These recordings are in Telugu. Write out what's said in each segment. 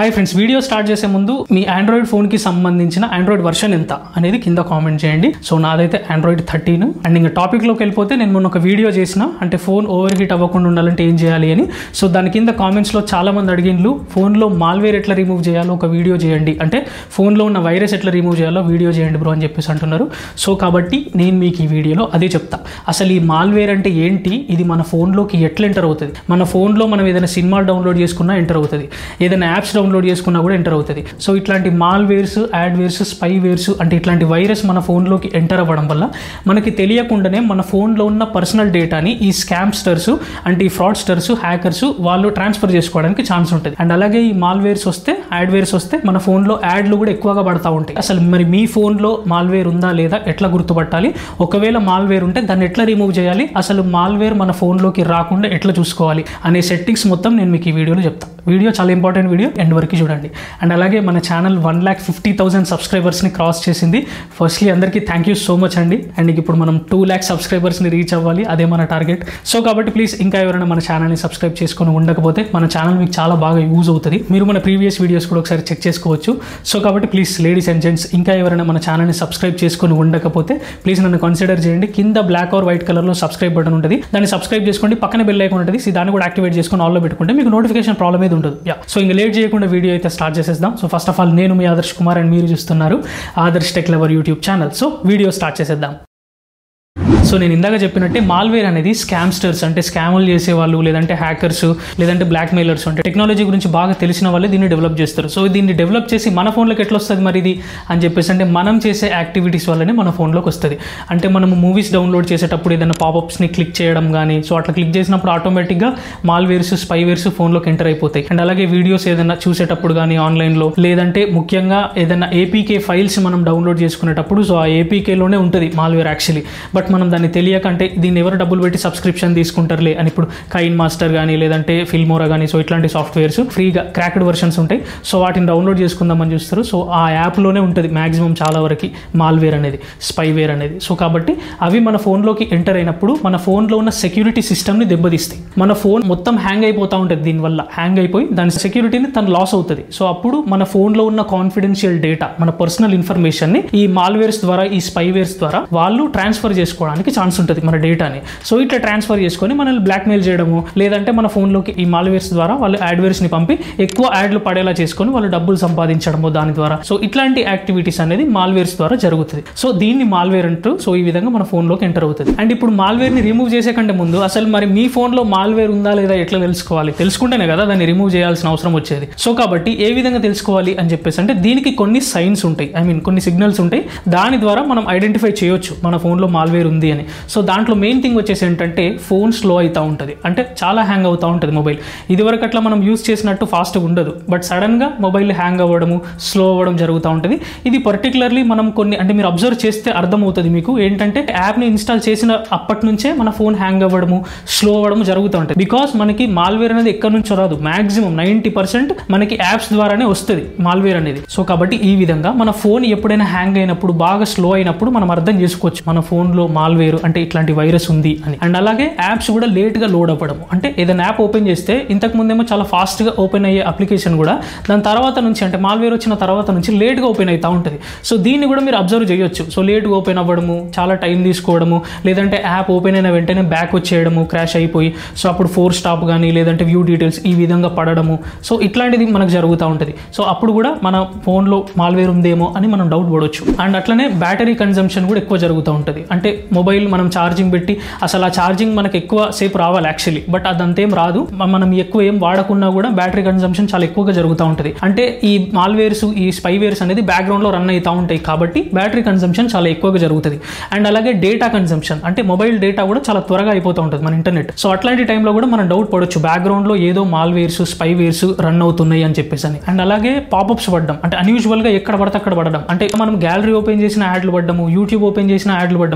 హాయ్ ఫ్రెండ్స్ వీడియో స్టార్ట్ చేసే ముందు మీ ఆండ్రాయిడ్ ఫోన్కి సంబంధించిన ఆండ్రాయిడ్ వర్షన్ ఎంత అనేది కింద కామెంట్ చేయండి సో నాదైతే ఆండ్రాయిడ్ థర్టీన్ అండ్ ఇంకా టాపిక్లోకి వెళ్ళిపోతే నేను మొన్న ఒక వీడియో చేసిన అంటే ఫోన్ ఓవర్ హీట్ అవ్వకుండా ఉండాలంటే ఏం చేయాలి అని సో దాని కింద కామెంట్స్లో చాలా మంది అడిగిండ్లు ఫోన్లో మాల్వేర్ ఎట్లా రిమూవ్ చేయాలో ఒక వీడియో చేయండి అంటే ఫోన్లో ఉన్న వైరస్ ఎట్లా రిమూవ్ చేయాలో వీడియో చేయండి బ్రో అని చెప్పేసి అంటున్నారు సో కాబట్టి నేను మీకు ఈ వీడియోలో అదే చెప్తా అసలు ఈ మాల్వేర్ అంటే ఏంటి ఇది మన ఫోన్లోకి ఎట్లా ఎంటర్ అవుతుంది మన ఫోన్లో మనం ఏదైనా సినిమాలు డౌన్లోడ్ చేసుకున్నా ఎంటర్ అవుతుంది ఏదైనా యాప్స్ డౌన్లోడ్ చేసుకున్నా కూడా ఎంటర్ అవుతుంది సో ఇట్లాంటి మాల్వేర్స్ యాడ్వేర్స్ స్పైవేర్స్ అంటే ఇట్లాంటి వైరస్ మన ఫోన్లోకి ఎంటర్ అవ్వడం వల్ల మనకి తెలియకుండానే మన ఫోన్లో ఉన్న పర్సనల్ డేటాని ఈ స్కామ్స్టర్స్ అంటే ఈ ఫ్రాడ్స్టర్స్ హ్యాకర్స్ వాళ్ళు ట్రాన్స్ఫర్ చేసుకోవడానికి ఛాన్స్ ఉంటుంది అండ్ అలాగే ఈ మాల్వేర్స్ వస్తే యాడ్వేర్స్ వస్తే మన ఫోన్లో యాడ్లు కూడా ఎక్కువగా పడతా ఉంటాయి అసలు మరి మీ ఫోన్లో మాల్వేర్ ఉందా లేదా ఎట్లా గుర్తుపట్టాలి ఒకవేళ మాల్వేర్ ఉంటే దాన్ని ఎట్లా రిమూవ్ చేయాలి అసలు మాల్వేర్ మన ఫోన్లోకి రాకుండా ఎట్లా చూసుకోవాలి అనే సెట్టింగ్స్ మొత్తం నేను మీకు ఈ వీడియోలో చెప్తాను వీడియో చాలా ఇంపార్టెంట్ వీడియో ఎండ్ వరకు చూడండి అండ్ అలాగే మన channel one lakh fifty thousand సబ్స్క్రైబర్స్ని క్రాస్ చేసింది ఫస్ట్లీ అందరికీ థ్యాంక్ యూ సో మచ్ అండి అండ్ ఇప్పుడు మనం టూ ల్యాక్ సబ్స్క్రైబర్స్ని రీచ్ అవ్వాలి అదే మన టార్గెట్ సో కాబట్టి ప్లీజ్ ఇంకా ఎవరైనా మన ఛానల్ని సబ్స్క్రైబ్ చేసుకొని ఉండకపోతే మన ఛానల్ మీకు చాలా బాగా యూజ్ అవుతుంది మీరు మన ప్రీవియస్ వీడియోస్ కూడా ఒకసారి చెక్ చేసుకోవచ్చు సో కాబట్టి ప్లీజ్ లేడీస్ అండ్ జెంట్స్ ఇంకా ఎవరైనా మన ఛానల్ని సబ్స్క్రైబ్ చేసుకొని ఉండకపోతే ప్లీజ్ నన్ను కన్సిడర్ చేయండి కింద బ్లాక్ ఆర్ వైట్ కలర్లో సబ్స్క్రైబ్ బటన్ ఉంటుంది దాన్ని సబ్స్క్రైబ్ చేసుకోండి పక్కన బెల్ ఐకాన్ ఉంటుంది సో దాన్ని కూడా యాక్టివేట్ చేసుకొని ఆల్లో పెట్టుకుంటే మీకు నోటిఫికేషన్ ప్రాబ్లం అయితే ఉంటుంది యా సో ఇంకా లేట్ చేయకుండా వీడియో అయితే స్టార్ట్ చేసేద్దాం సో ఫస్ట్ ఆఫ్ ఆల్ నేను మీ ఆదర్శ్ కుమార్ అండ్ మీరు చూస్తున్నారు Adarsh tech lover YouTube channel so video start చేసేద్దాం సో నేను ఇందాక చెప్పినట్టే మాల్వేర్ అనేది స్కామ్స్టర్స్ అంటే స్కాములు చేసేవాళ్ళు లేదంటే హ్యాకర్స్ లేదంటే బ్లాక్ మెయిలర్స్ అంటే టెక్నాలజీ గురించి బాగా తెలిసిన వాళ్ళే దీన్ని డెవలప్ చేస్తారు సో దీన్ని డెవలప్ చేసి మన ఫోన్లోకి ఎట్లా వస్తుంది మరి ఇది అని చెప్పేసి అంటే మనం చేసే యాక్టివిటీస్ వల్లనే మన ఫోన్లోకి వస్తుంది అంటే మనం మూవీస్ డౌన్లోడ్ చేసేటప్పుడు ఏదైనా పాపప్స్ని క్లిక్ చేయడం కానీ సో అట్లా క్లిక్ చేసినప్పుడు ఆటోమేటిక్గా మాల్వేర్స్ స్పైవేర్స్ ఫోన్లోకి ఎంటర్ అయిపోతాయి అండ్ అలాగే వీడియోస్ ఏదైనా చూసేటప్పుడు కానీ ఆన్లైన్లో లేదంటే ముఖ్యంగా ఏదైనా ఏపీకే ఫైల్స్ మనం డౌన్లోడ్ చేసుకునేటప్పుడు సో ఆ ఏపీకేలోనే ఉంటుంది మాల్వేర్ యాక్చువల్లీ బట్ మనం దాన్ని తెలియక అంటే దీన్ని ఎవరు డబ్బులు పెట్టి సబ్స్క్రిప్షన్ తీసుకుంటారులే అని ఇప్పుడు కైన్ మాస్టర్ కానీ లేదంటే ఫిల్మోరా కానీ సో ఇట్లాంటి సాఫ్ట్వేర్స్ ఫ్రీగా క్రాక్డ్ వర్షన్స్ ఉంటాయి సో వాటిని డౌన్లోడ్ చేసుకుందామని చూస్తారు సో ఆ యాప్లోనే ఉంటుంది మాక్సిమం చాలా వరకు మాల్వేర్ అనేది స్పైవేర్ అనేది సో కాబట్టి అవి మన ఫోన్లోకి ఎంటర్ అయినప్పుడు మన ఫోన్లో ఉన్న సెక్యూరిటీ సిస్టమ్ని దెబ్బతీస్తాయి మన ఫోన్ మొత్తం హ్యాంగ్ అయిపోతూ ఉంటుంది దీనివల్ల హ్యాంగ్ అయిపోయి దాని సెక్యూరిటీని తను లాస్ అవుతుంది సో అప్పుడు మన ఫోన్లో ఉన్న కాన్ఫిడెన్షియల్ డేటా మన పర్సనల్ ఇన్ఫర్మేషన్ని ఈ మాల్వేర్స్ ద్వారా ఈ స్పైవేర్స్ ద్వారా వాళ్ళు ట్రాన్స్ఫర్ చేసుకోవడానికి ఛాన్స్ ఉంటుంది మన డేటాని సో ఇట్లా ట్రాన్స్ఫర్ చేసుకొని మనల్ని బ్లాక్మెయిల్ చేయడము లేదంటే మన ఫోన్లోకి ఈ మాల్వేర్స్ ద్వారా వాళ్ళు యాడ్వేర్స్ని పంపి ఎక్కువ యాడ్లు పడేలా చేసుకొని వాళ్ళు డబ్బులు సంపాదించడము దాని ద్వారా సో ఇట్లాంటి యాక్టివిటీస్ అనేది మాల్వేర్స్ ద్వారా జరుగుతుంది సో దీన్ని మాల్వేర్ అంటూ సో ఈ విధంగా మన ఫోన్లోకి ఎంటర్ అవుతుంది అండ్ ఇప్పుడు మాల్వేర్ని రిమూవ్ చేసే కంటే ముందు అసలు మరి మీ ఫోన్లో మాల్వేర్ ఉందా లేదా ఎట్లా తెలుసుకోవాలి తెలుసుకుంటేనే కదా దాన్ని రిమూవ్ చేయాల్సిన అవసరం వచ్చేది సో కాబట్టి ఏ విధంగా తెలుసుకోవాలి అని చెప్పేసి అంటే దీనికి కొన్ని సైన్స్ ఉంటాయి ఐ మీన్ కొన్ని సిగ్నల్స్ ఉంటాయి దాని ద్వారా మనం ఐడెంటిఫై చేయొచ్చు మన ఫోన్లో మాల్వేర్ ఉంది అని సో దాంట్లో మెయిన్ థింగ్ వచ్చేసి ఏంటంటే ఫోన్ స్లో అవుతూ ఉంటుంది అంటే చాలా హ్యాంగ్ అవుతూ ఉంటుంది మొబైల్ ఇదివరకు అట్లా మనం యూస్ చేసినట్టు ఫాస్ట్గా ఉండదు బట్ సడన్గా మొబైల్ హ్యాంగ్ అవ్వడము స్లో అవ్వడం జరుగుతూ ఉంటుంది ఇది పర్టికులర్లీ మనం కొన్ని అంటే మీరు అబ్జర్వ్ చేస్తే అర్థమవుతుంది మీకు ఏంటంటే యాప్ని ఇన్స్టాల్ చేసిన అప్పటి నుంచే మన ఫోన్ హ్యాంగ్ అవ్వడము స్లో అవ్వడము జరుగుతూ ఉంటుంది బికాస్ మనకి మాల్వేర్ అనేది ఎక్కడి నుంచో రాదు మాక్సిమం నైంటీ పర్సెంట్ మనకి యాప్స్ ద్వారానే వస్తుంది మాల్వేర్ అనేది సో కాబట్టి ఈ విధంగా మన ఫోన్ ఎప్పుడైనా హ్యాంగ్ అయినప్పుడు బాగా స్లో అయినప్పుడు మనం అర్థం చేసుకోవచ్చు మన ఫోన్లో మాల్వేర్ అంటే ఇట్లాంటి వైరస్ ఉంది అని అండ్ అలాగే యాప్స్ కూడా లేట్గా లోడ్ అవ్వడం అంటే ఏదైనా యాప్ ఓపెన్ చేస్తే ఇంతకు ముందేమో చాలా ఫాస్ట్గా ఓపెన్ అయ్యే అప్లికేషన్ కూడా దాని తర్వాత నుంచి అంటే మాల్వేర్ వచ్చిన తర్వాత నుంచి లేట్గా ఓపెన్ అవుతూ ఉంటుంది సో దీన్ని కూడా మీరు అబ్జర్వ్ చేయొచ్చు సో లేట్గా ఓపెన్ అవ్వడము చాలా టైం తీసుకోవడము లేదంటే యాప్ ఓపెన్ అయిన వెంటనే బ్యాక్ వచ్చేయడము క్రాష్ అయిపోయి సో అప్పుడు ఫోర్ స్టాప్ కానీ లేదంటే వ్యూ డీటెయిల్స్ ఈ విధంగా పడడము సో ఇట్లాంటిది మనకు జరుగుతూ ఉంటుంది సో అప్పుడు కూడా మన ఫోన్లో మాల్వేర్ ఉందేమో అని మనం డౌట్ పడవచ్చు అండ్ అట్లనే బ్యాటరీ కన్జంప్షన్ కూడా ఎక్కువ జరుగుతూ ఉంటుంది అంటే మొబైల్ మనం ఛార్జింగ్ పెట్టి అసలు ఆ ఛార్జింగ్ మనకు ఎక్కువ సేపు రావాలి యాక్చువల్లీ బట్ అదంతేం రాదు మనం ఎక్కువ ఏం వాడకున్నా కూడా బ్యాటరీ కన్జంప్షన్ చాలా ఎక్కువగా జరుగుతూ ఉంటుంది అంటే ఈ మాల్వేర్స్ ఈ స్పైవేర్స్ అనేది బ్యాక్గ్రౌండ్లో రన్ అవుతూ ఉంటాయి కాబట్టి బ్యాటరీ కన్జంప్షన్ చాలా ఎక్కువగా జరుగుతుంది అండ్ అలాగే డేటా కన్జంప్షన్ అంటే మొబైల్ డేటా కూడా చాలా త్వరగా అయిపోతూ ఉంటుంది మన ఇంటర్నెట్ సో అట్లాంటి టైంలో కూడా మనం డౌట్ పడవచ్చు బ్యాక్గ్రౌండ్లో ఏదో మాల్వేర్స్ స్పైవేర్స్ రన్ అవుతున్నాయి అని చెప్పేసి అని అండ్ అలాగే పాపప్స్ పడడం అంటే అన్యూజువల్గా ఎక్కడ పడితే అక్కడ పడడం అంటే మనం గ్యాలరీ ఓపెన్ చేసిన యాడ్లు పడ్డము యూట్యూబ్ ఓపెన్ చేసిన యాడ్లు పడ్డం యూట్యూబ్లో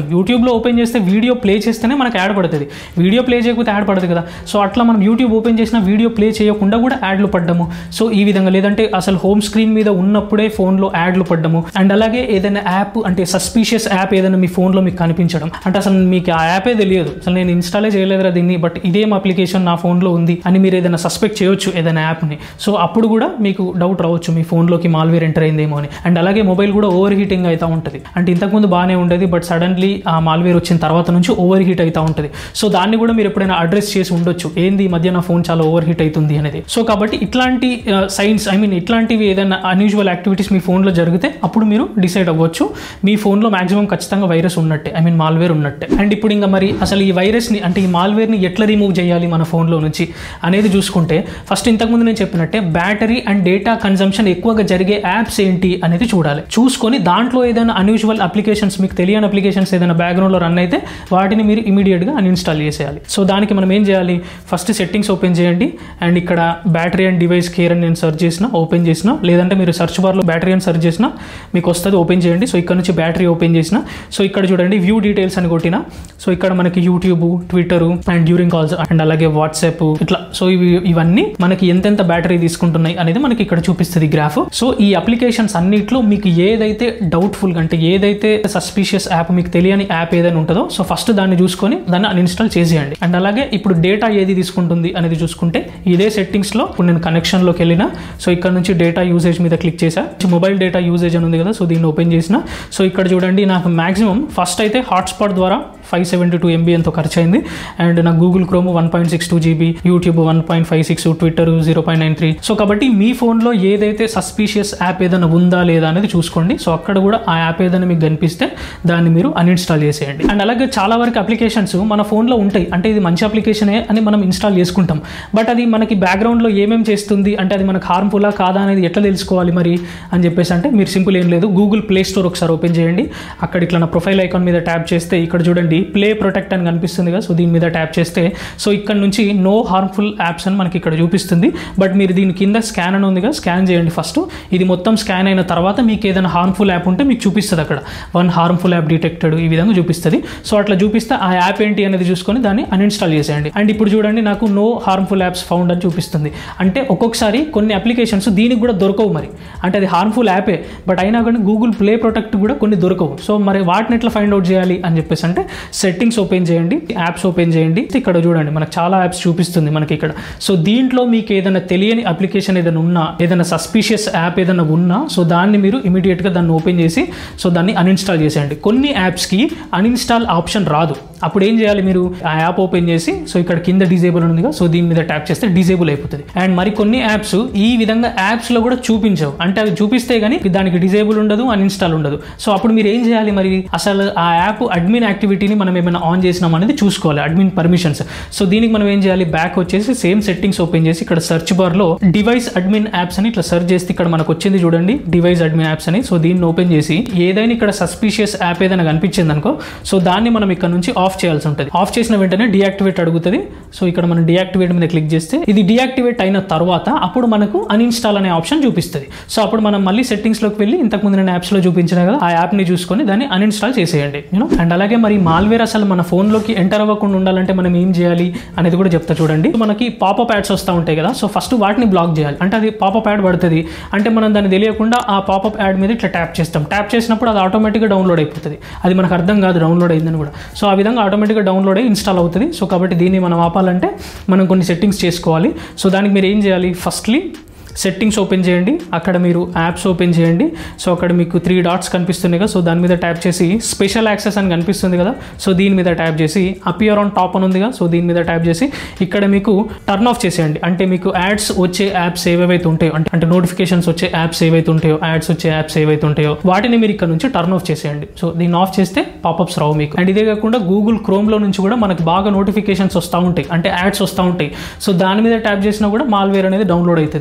క్రోమ్లో ఓపెన్ చేస్తే వీడియో ప్లే చేస్తేనే మనకు యాడ్ పడుతుంది వీడియో ప్లే చేయకపోతే యాడ్ పడదు కదా సో అట్లా మనం యూట్యూబ్ ఓపెన్ చేసిన వీడియో ప్లే చేయకుండా కూడా యాడ్లు పడ్డము సో ఈ విధంగా లేదంటే అసలు హోమ్ స్క్రీన్ మీద ఉన్నప్పుడే ఫోన్లో యాడ్లు పడ్డము అండ్ అలాగే ఏదైనా యాప్ అంటే సస్పీషియస్ యాప్ ఏదైనా మీ ఫోన్లో మీకు కనిపించడం అంటే అసలు మీకు ఆ యాపే తెలియదు అసలు నేను ఇన్స్టాలే చేయలేదురా దీన్ని బట్ ఇదేం అప్లికేషన్ నా ఫోన్లో ఉంది అని మీరు ఏదైనా సస్పెక్ట్ చేయొచ్చు ఏదైనా యాప్ని సో అప్పుడు కూడా మీకు డౌట్ రావచ్చు మీ ఫోన్లోకి మాల్వేర్ ఎంటర్ అయిందేమో అని అండ్ అలాగే మొబైల్ కూడా ఓవర్ హీటింగ్ అవుతూ ఉంటుంది అంటే ఇంతకుముందు బాగానే ఉండేది బట్ సడన్లీ ఆ మాల్వేర్ వచ్చిన తర్వాత నుంచి ఓవర్ హీట్ అవుతూ ఉంటుంది సో దాన్ని కూడా మీరు ఎప్పుడైనా అడ్రస్ చేసి ఉండొచ్చు ఏంది ఈ మధ్య నా ఫోన్ చాలా ఓవర్ హీట్ అవుతుంది అనేది సో కాబట్టి ఇట్లాంటి సైన్స్ ఐ మీన్ ఇట్లాంటివి ఏదైనా అన్యూజువల్ యాక్టివిటీస్ మీ ఫోన్లో జరిగితే అప్పుడు మీరు డిసైడ్ అవ్వచ్చు మీ ఫోన్లో మాక్సిమం ఖచ్చితంగా వైరస్ ఉన్నట్టే ఐ మీన్ మాల్వేర్ ఉన్నట్టే అండ్ ఇప్పుడు ఇంకా మరి అసలు ఈ వైరస్ని అంటే ఈ మాల్వేర్ని ఎట్లా రిమూవ్ చేయాలి మన ఫోన్లో నుంచి అనేది చూసుకుంటే ఫస్ట్ ఇంతకుముందు నేను చెప్పినట్టే బ్యాటరీ అండ్ డేటా కన్జంప్షన్ ఎక్కువగా జరిగే యాప్స్ ఏంటి అనేది చూడాలి చూసుకొని దాంట్లో ఏదైనా అన్యూజువల్ అప్లికేషన్స్ మీకు తెలియని అప్లికేషన్స్ ఏదైనా బ్యాక్గ్రౌండ్లో రన్ అయితే వాటిని మీరు ఇమీడియట్గా అన్ఇన్స్టాల్ చేసేయాలి సో దానికి మనం ఏం చేయాలి ఫస్ట్ సెట్టింగ్స్ ఓపెన్ చేయండి అండ్ ఇక్కడ బ్యాటరీ అండ్ డివైస్ కేర్ అని నేను సెర్చ్ చేసిన ఓపెన్ చేసిన లేదంటే మీరు సెర్చ్ బార్లో బ్యాటరీ అని సెర్చ్ చేసిన మీకు వస్తుంది ఓపెన్ చేయండి సో ఇక్కడ నుంచి బ్యాటరీ ఓపెన్ చేసిన సో ఇక్కడ చూడండి వ్యూ డీటెయిల్స్ అని కొట్టిన సో ఇక్కడ మనకి YouTube Twitter and during calls and అలాగే వాట్సాప్ ఇట్లా సో ఇవి ఇవన్నీ మనకి ఎంతెంత బ్యాటరీ తీసుకుంటున్నాయి అనేది మనకి ఇక్కడ చూపిస్తుంది గ్రాఫ్ సో ఈ అప్లికేషన్స్ అన్నిట్లో మీకు ఏదైతే డౌట్ఫుల్ అంటే ఏదైతే సస్పీషియస్ యాప్ మీకు తెలియని యాప్ ఏదైనా ఉంటుందో సో ఫస్ట్ దాన్ని చూసుకొని దాన్ని అన్ఇన్స్టాల్ చేసేయండి అండ్ అలాగే ఇప్పుడు డేటా ఏది తీసుకుంటుంది అనేది చూసుకుంటే ఇదే సెట్టింగ్స్ లో ఇప్పుడు నేను కనెక్షన్ లోకి వెళ్ళిన సో ఇక్కడ నుంచి డేటా యూసేజ్ మీద క్లిక్ చేసా మొబైల్ డేటా యూసేజ్ అని ఉంది కదా సో దీన్ని ఓపెన్ చేసిన సో ఇక్కడ చూడండి నాకు మాక్సిమం ఫస్ట్ అయితే హాట్స్పాట్ ద్వారా ఫైవ్ సెవెంటీ టూ ఎంబీ ఎంతో ఖర్చు అయింది అండ్ నా Google Chrome one point six two GB YouTube one point five six Twitter zero point nine three so కాబట్టి మీ ఫోన్లో ఏదైతే సస్పీషియస్ యాప్ ఏదైనా ఉందా లేదా అనేది చూసుకోండి సో అక్కడ కూడా ఆ యాప్ ఏదైనా మీకు కనిపిస్తే దాన్ని మీరు అన్ఇన్స్టాల్ చేసేయండి అండ్ అలాగే చాలా వరకు అప్లికేషన్స్ మన ఫోన్లో ఉంటాయి అంటే ఇది మంచి అప్లికేషనే అని మనం ఇన్స్టాల్ చేసుకుంటాం బట్ అది మనకి బ్యాక్గ్రౌండ్లో ఏమేమి చేస్తుంది అంటే అది మనకు హార్మ్ఫుల్లా కాదా అనేది ఎట్లా తెలుసుకోవాలి మరి అని చెప్పేసి అంటే మీరు సింపుల్ ఏం లేదు గూగుల్ ప్లే స్టోర్ ఒకసారి ఓపెన్ చేయండి అక్కడ ఇట్లా నా ప్రొఫైల్ ఐకాన్ మీద ట్యాప్ చేస్తే ఇక్కడ చూడండి ప్లే ప్రొటెక్ట్ అని కనిపిస్తుంది కదా సో దీని మీద ట్యాప్ చేస్తే సో ఇక్కడ నుంచి నో హార్మ్ఫుల్ యాప్స్ అని మనకి ఇక్కడ చూపిస్తుంది బట్ మీరు దీని కింద స్కాన్ అని ఉంది కదా స్కాన్ చేయండి ఫస్ట్ ఇది మొత్తం స్కాన్ అయిన తర్వాత మీకు ఏదైనా హార్మ్ఫుల్ యాప్ ఉంటే మీకు చూపిస్తుంది అక్కడ వన్ హార్మ్ఫుల్ యాప్ డిటెక్టెడ్ ఈ విధంగా చూపిస్తుంది సో అట్లా చూపిస్తే ఆ యాప్ ఏంటి అనేది చూసుకొని దాన్ని అన్ఇన్స్టాల్ చేసేయండి అండ్ ఇప్పుడు చూడండి నాకు నో హార్మ్ఫుల్ యాప్స్ ఫౌండ్ అని చూపిస్తుంది అంటే ఒక్కొక్కసారి కొన్ని అప్లికేషన్స్ దీనికి కూడా దొరకవు మరి అంటే అది హార్మ్ఫుల్ యాపే బట్ అయినా కానీ గూగుల్ ప్లే ప్రొటెక్ట్ కూడా కొన్ని దొరకవు సో మరి వాటిని ఎట్లా ఫైండ్ అవుట్ చేయాలి అని చెప్పేసి అంటే సెట్టింగ్స్ ఓపెన్ చేయండి యాప్స్ ఓపెన్ చేయండి ఇక్కడ చూడండి మనకు చాలా యాప్స్ చూపిస్తుంది మనకి ఇక్కడ సో దీంట్లో మీకు ఏదైనా తెలియని అప్లికేషన్ ఏదైనా ఉన్నా ఏదైనా సస్పీషియస్ యాప్ ఏదైనా ఉన్నా సో దాన్ని మీరు ఇమీడియట్గా దాన్ని ఓపెన్ చేసి సో దాన్ని అన్ఇన్స్టాల్ చేసేయండి కొన్ని యాప్స్కి అన్ఇన్స్టాల్ ఆప్షన్ రాదు అప్పుడు ఏం చేయాలి మీరు ఆ యాప్ ఓపెన్ చేసి సో ఇక్కడ కింద డిజేబుల్ ఉందిగా సో దీని మీద ట్యాప్ చేస్తే డిజేబుల్ అయిపోతుంది అండ్ మరి కొన్ని యాప్స్ ఈ విధంగా యాప్స్లో కూడా చూపించవు అంటే అవి చూపిస్తే కానీ దానికి డిజేబుల్ ఉండదు అన్ఇన్స్టాల్ ఉండదు సో అప్పుడు మీరు ఏం చేయాలి మరి అసలు ఆ యాప్ అడ్మిన్ యాక్టివిటీని మనం ఏమైనా ఆన్ చేసినాం అనేది చూసుకోవాలి అడ్మిన్ పర్మిషన్స్ సో దీనికి మనం ఏం చేయాలి బ్యాక్ వచ్చేసి సేమ్ సెట్టింగ్స్ ఓపెన్ చేసి ఇక్కడ సెర్చ్ బార్లో డివైస్ అడ్మిన్ యాప్స్ అని ఇట్లా సెర్చ్ చేస్తే ఇక్కడ మనకు వచ్చింది చూడండి డివైస్ అడ్మిన్ యాప్స్ అని సో దీన్ని ఓపెన్ చేసి ఏదైనా ఇక్కడ సస్పీషియస్ యాప్ ఏదైనా కనిపించింది అనుకో సో దాన్ని మనం ఇక్కడ నుంచి ఆఫ్ చేయాల్సి ఉంటుంది ఆఫ్ చేసిన వెంటనే డియాక్టివేట్ అడుగుతుంది సో ఇక్కడ మనం డియాక్టివేట్ మీద క్లిక్ చేస్తే ఇది డియాక్టివేట్ అయిన తర్వాత అప్పుడు మనకు అన్ఇన్స్టాల్ అనే ఆప్షన్ చూపిస్తుంది సో అప్పుడు మనం మళ్ళీ సెట్టింగ్స్ లోకి వెళ్ళి ఇంతకుముందు నేను యాప్స్ లో చూపించిన కదా ఆ యాప్ ని చూసుకొని దాన్ని అన్ఇన్స్టాల్ చేసేయండి యూనో అండ్ అలాగే మరి మాల్వేర్ అసలు మన ఫోన్ లోకి ఎంటర్ అవ్వకుండా ఉండాలంటే మనం ఏం చేయాలి అనేది కూడా చెప్తా చూడండి మనకి పాపప్ యాడ్స్ వస్తూ ఉంటాయి కదా సో ఫస్ట్ వాటిని బ్లాక్ చేయాలి అంటే అది పాపప్ యాడ్ పడుతుంది అంటే మనం దాన్ని తెలియకుండా ఆ పాపప్ యాడ్ మీద ఇట్లా ట్యాప్ చేస్తాం ట్యాప్ చేసినప్పుడు అది ఆటోమేటిక్గా డౌన్లోడ్ అయిపోతుంది అది మనకు అర్థం కాదు డౌన్లోడ్ అయిందని కూడా సో ఆ విధంగా ఆటోమేటిక్గా డౌన్లోడ్ అయ్యి ఇన్స్టాల్ అవుతుంది సో కాబట్టి దీన్ని మనం ఆపాలంటే మనం కొన్ని సెట్టింగ్స్ చేసుకోవాలి సో దానికి మీరు ఏం చేయాలి ఫస్ట్లీ సెట్టింగ్స్ ఓపెన్ చేయండి అక్కడ మీరు యాప్స్ ఓపెన్ చేయండి సో అక్కడ మీకు త్రీ డాట్స్ కనిపిస్తున్నాయి కదా సో దాని మీద ట్యాప్ చేసి స్పెషల్ యాక్సెస్ అని కనిపిస్తుంది కదా సో దీని మీద ట్యాప్ చేసి అపియర్ ఆన్ టాప్ అని ఉంది కదా సో దీని మీద ట్యాప్ చేసి ఇక్కడ మీకు టర్న్ ఆఫ్ చేసేయండి అంటే మీకు యాడ్స్ వచ్చే యాప్స్ ఏవైతే ఉంటాయో అంటే అంటే నోటిఫికేషన్స్ వచ్చే యాప్స్ ఏవైతే ఉంటాయో యాడ్స్ వచ్చే యాప్స్ ఏవైతే ఉంటాయో వాటిని మీరు ఇక్కడ నుంచి టర్న్ ఆఫ్ చేసేయండి సో దీన్ని ఆఫ్ చేస్తే పాపప్స్ రావు మీకు అండ్ ఇదే కాకుండా గూగుల్ క్రోమ్లో నుంచి కూడా మనకి బాగా నోటిఫికేషన్స్ వస్తూ ఉంటాయి అంటే యాడ్స్ వస్తూ ఉంటాయి సో దాని మీద ట్యాప్ చేసినా కూడా మాల్వేర్ అనేది డౌన్లోడ్ అవుతుంది సో దీన్ని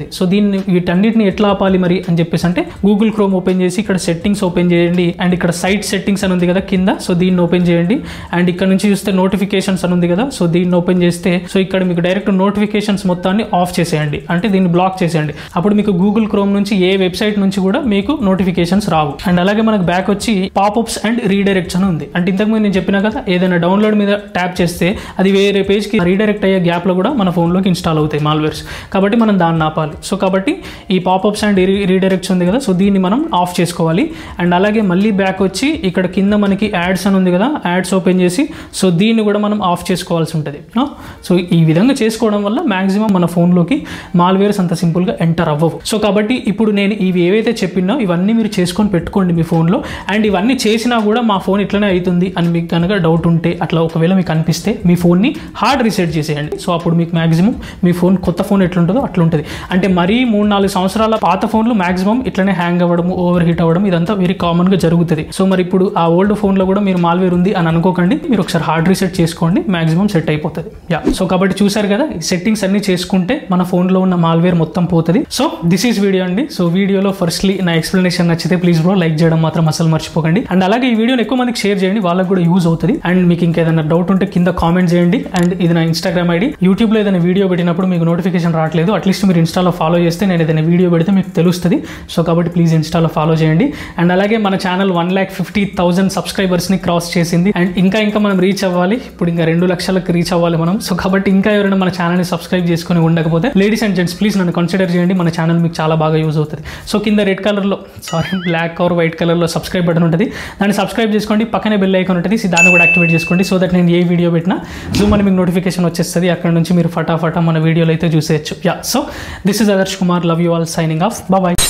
వీటిని వీటన్నిటిని ఎట్లా ఆపాలి మరి అని చెప్పేసి అంటే గూగుల్ క్రోమ్ ఓపెన్ చేసి ఇక్కడ సెట్టింగ్స్ ఓపెన్ చేయండి అండ్ ఇక్కడ సైట్ సెట్టింగ్స్ అని ఉంది కదా కింద సో దీన్ని ఓపెన్ చేయండి అండ్ ఇక్కడ నుంచి చూస్తే నోటిఫికేషన్స్ అని ఉంది కదా సో దీన్ని ఓపెన్ చేస్తే సో ఇక్కడ మీకు డైరెక్ట్ నోటిఫికేషన్స్ మొత్తాన్ని ఆఫ్ చేసేయండి అంటే దీన్ని బ్లాక్ చేసేయండి అప్పుడు మీకు గూగుల్ క్రోమ్ నుంచి ఏ వెబ్సైట్ నుంచి కూడా మీకు నోటిఫికేషన్స్ రావు అండ్ అలాగే మనకు బ్యాక్ వచ్చి పాపప్స్ అండ్ రీడైరెక్ట్స్ అని ఉంది అంటే ఇంతకుముందు నేను చెప్పినా కదా ఏదైనా డౌన్లోడ్ మీద ట్యాప్ చేస్తే అది వేరే పేజ్కి రీడైరెక్ట్ అయ్యే గ్యాప్లో కూడా మన ఫోన్లోకి ఇన్స్టాల్ అవుతాయి మాల్వేర్స్ కాబట్టి మనం దాన్ని ఆపాలి సో కాబట్టి ఈ పాపప్స్ అండ్ రీడైరెక్ట్స్ ఉంది కదా సో దీన్ని మనం ఆఫ్ చేసుకోవాలి అండ్ అలాగే మళ్ళీ బ్యాక్ వచ్చి ఇక్కడ కింద మనకి యాడ్స్ అని ఉంది కదా యాడ్స్ ఓపెన్ చేసి సో దీన్ని కూడా మనం ఆఫ్ చేసుకోవాల్సి ఉంటుంది ఆ? సో ఈ విధంగా చేసుకోవడం వల్ల మాక్సిమం మన ఫోన్లోకి మాల్వేర్స్ అంత సింపుల్గా ఎంటర్ అవ్వవు సో కాబట్టి ఇప్పుడు నేను ఇవి ఏవైతే చెప్పినో ఇవన్నీ మీరు చేసుకొని పెట్టుకోండి మీ ఫోన్లో అండ్ ఇవన్నీ చేసినా కూడా మా ఫోన్ ఇట్లనే అవుతుంది అని మీకు కనుక డౌట్ ఉంటే అట్లా ఒకవేళ మీకు అనిపిస్తే మీ ఫోన్ని హార్డ్ రీసెట్ చేసేయండి సో అప్పుడు మీకు మాక్సిమం మీ ఫోన్ కొత్త ఫోన్ ఎట్లుంటుందో అట్లుంటుంది అంటే మరీ మూడు నాలుగు సంవత్సరాల పాత ఫోన్లు మాక్సిమం ఇట్లనే హ్యాంగ్ అవ్వడం ఓవర్ హీట్ అవ్వడం ఇదంతా వెరీ కామన్గా జరుగుతుంది సో మరి ఇప్పుడు ఆ ఓల్డ్ ఫోన్లో కూడా మీరు మాల్వేర్ ఉంది అని అనుకోకండి మీరు ఒకసారి హార్డ్ రీసెట్ చేసుకోండి మాక్సిమం సెట్ అయిపోతుంది యా సో కాబట్టి చూసారు కదా ఈ సెట్టింగ్స్ అన్ని చేసుకుంటే మన ఫోన్లో ఉన్న మాల్వేర్ మొత్తం పోతుంది సో దిస్ ఈస్ వీడియో అండి సో వీడియోలో ఫస్ట్లీ నా ఎక్స్ప్లెనేషన్ నచ్చితే ప్లీజ్ బ్రో లైక్ చేయడం మాత్రం అసలు మర్చిపోకండి అండ్ అలాగే ఈ వీడియోని ఎక్కువ మందికి షేర్ చేయండి వాళ్ళకి కూడా యూజ్ అవుతుంది అండ్ మీకు ఇంకేదైనా డౌట్ ఉంటే కింద కామెంట్ చేయండి అండ్ ఇది నా ఇన్స్టాగ్రామ్ ఐడి యూట్యూబ్లో ఏదైనా వీడియో పెట్టినప్పుడు మీకు నోటిఫికేషన్ రావట్లేదు అట్లీస్ట్ మీరు ఇన్స్టాలో ఫాలో చేస్తే నేను ఏదైనా వీడియో పెడితే మీకు తెలుస్తుంది సో కాబట్టి ప్లీజ్ ఇన్స్టాలో ఫాలో చేయండి అండ్ అలాగే మన channel one lakh fifty thousand సబ్స్క్రైబర్స్ని క్రాస్ చేసింది అండ్ ఇంకా ఇంకా మనం రీచ్ అవ్వాలి ఇప్పుడు ఇంకా రెండు లక్షలకు రీచ్ అవ్వాలి మనం సో కాబట్టి ఇంకా ఎవరైనా మన ఛానల్ని సబ్స్క్రైబ్ చేసుకుని ఉండకపోతే లేడీస్ అండ్ జెంట్స్ ప్లీజ్ నన్ను కన్సిడర్ చేయండి మన ఛానల్ మీకు చాలా బాగా యూజ్ అవుతుంది సో కింద రెడ్ కలర్లో సారీ బ్లాక్ ఆర్ వైట్ కలర్లో సబ్స్క్రైబ్ బటన్ ఉంటుంది దాన్ని సబ్స్క్రైబ్ చేసుకోండి పక్కనే బెల్ ఐకాన్ ఉంటుంది సో దాన్ని కూడా యాక్టివేట్ చేసుకోండి సో దట్ నేను ఏ వీడియో పెట్టినా జూమ్ అని మీకు నోటిఫికేషన్ వచ్చేస్తుంది అక్కడ నుంచి మీరు ఫటాఫటా మన వీడియోలో అయితే చూసేయచ్చు yeah so this is Adarsh Kumar love you all signing off bye